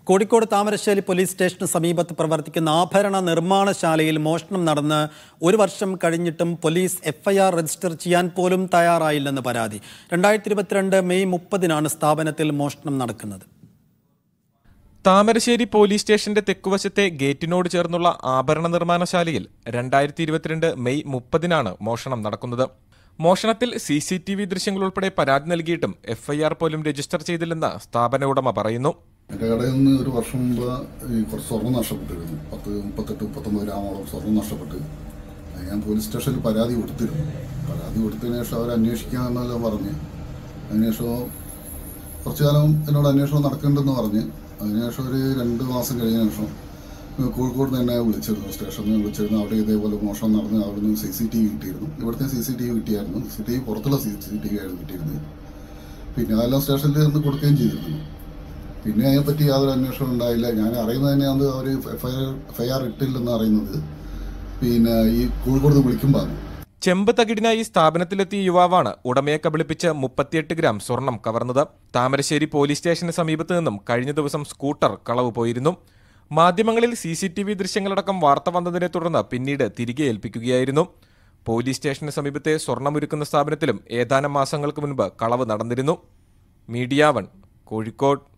Kozhikode Thamarassery police സ്റ്റേഷന് സമീപത്ത് പ്രവർത്തിക്കുന്ന ആഭരണ നിർമ്മാണശാലയിൽ മോഷണം നടന്ന് ഒരു വർഷം കഴിഞ്ഞിട്ടും പോലീസ് എഫ്ഐആർ രജിസ്റ്റർ ചെയ്യാൻ പോലും തയ്യാറായില്ലെന്ന് പരാതി രണ്ടായിരത്തി ഇരുപത്തിരണ്ട് മെയ് മുപ്പതിനാണ് സ്ഥാപനത്തിൽ മോഷണം നടക്കുന്നത് താമരശ്ശേരി പോലീസ് സ്റ്റേഷന്റെ തെക്കുവശത്തെ ഗേറ്റിനോട് ചേർന്നുള്ള ആഭരണ നിർമ്മാണശാലയിൽ രണ്ടായിരത്തി ഇരുപത്തിരണ്ട് മെയ് മുപ്പതിനാണ് മോഷണം നടക്കുന്നത് മോഷണത്തിൽ സി സി ടി വി ദൃശ്യങ്ങൾ ഉൾപ്പെടെ പരാതി നൽകിയിട്ടും എഫ്ഐആർ പോലും രജിസ്റ്റർ ചെയ്തില്ലെന്ന് സ്ഥാപന ഉടമ പറയുന്നു എൻ്റെ കടയിൽ നിന്ന് ഒരു വർഷം മുമ്പ് ഈ കുറച്ച് സ്വർണ്ണം നഷ്ടപ്പെട്ടിരുന്നു പത്ത് മുപ്പത്തെട്ട് മുപ്പത്തൊമ്പത് ഗ്രാമോളം സ്വർണ്ണം നഷ്ടപ്പെട്ട് അത് ഞാൻ പോലീസ് സ്റ്റേഷനിൽ പരാതി കൊടുത്തിരുന്നു പരാതി കൊടുത്തതിന് ശേഷം അവർ അന്വേഷിക്കാമെന്നെല്ലാം പറഞ്ഞ് അതിനുശേഷം കുറച്ചു കാലം എന്നോട് അന്വേഷണം നടക്കുന്നുണ്ടെന്ന് പറഞ്ഞ് അതിനുശേഷം ഒരു രണ്ട് മാസം കഴിഞ്ഞ ശേഷം കോഴിക്കോട് നിന്ന് എന്നെ വിളിച്ചിരുന്നു സ്റ്റേഷനിൽ നിന്ന് വിളിച്ചിരുന്നു അവിടെ ഇതേപോലെ മോഷണം നടന്ന് അവിടെ നിന്ന് സി സി ടി വി കിട്ടിയിരുന്നു ഇവിടുത്തെ സി സി ടി വി കിട്ടിയായിരുന്നു സി സി ടി വി പുറത്തുള്ള സി സി ടി വി ആയിരുന്നു കിട്ടിയിരുന്നത് പിന്നെ അതെല്ലാം സ്റ്റേഷനിൽ നിന്ന് കൊടുക്കുകയും ചെയ്തിരുന്നു പിന്നെ അതിനെപ്പറ്റി യാതൊരു അന്വേഷണം ഉണ്ടായില്ല ഞാൻ അറിയുന്നത് തന്നെയാണ് അവർ എഫ്ഐആർ എഫ്ഐആർ ഇട്ടില്ലെന്ന് അറിയുന്നത് പിന്നെ ഈ കോഴിക്കോട് നിന്ന് വിളിക്കുമ്പോൾ ചെമ്പ് തകിടിനായി സ്ഥാപനത്തിലെത്തിയ യുവാവാണ് ഉടമയെ കബളിപ്പിച്ച് മുപ്പത്തിയെട്ട് ഗ്രാം സ്വർണം കവർന്നത് താമരശ്ശേരി പോലീസ് സ്റ്റേഷന് സമീപത്ത് നിന്നും കഴിഞ്ഞ ദിവസം സ്കൂട്ടർ കളവ് പോയിരുന്നു മാധ്യമങ്ങളിൽ സി സി ടി വി ദൃശ്യങ്ങളടക്കം വാർത്ത വന്നതിനെ തുടർന്ന് പിന്നീട് തിരികെ ഏൽപ്പിക്കുകയായിരുന്നു പോലീസ് സ്റ്റേഷന് സമീപത്തെ സ്വർണ്ണമൊരുക്കുന്ന സ്ഥാപനത്തിലും ഏതാനും മാസങ്ങൾക്ക് മുൻപ് കളവ് നടന്നിരുന്നു മീഡിയ വൺ കോഴിക്കോട്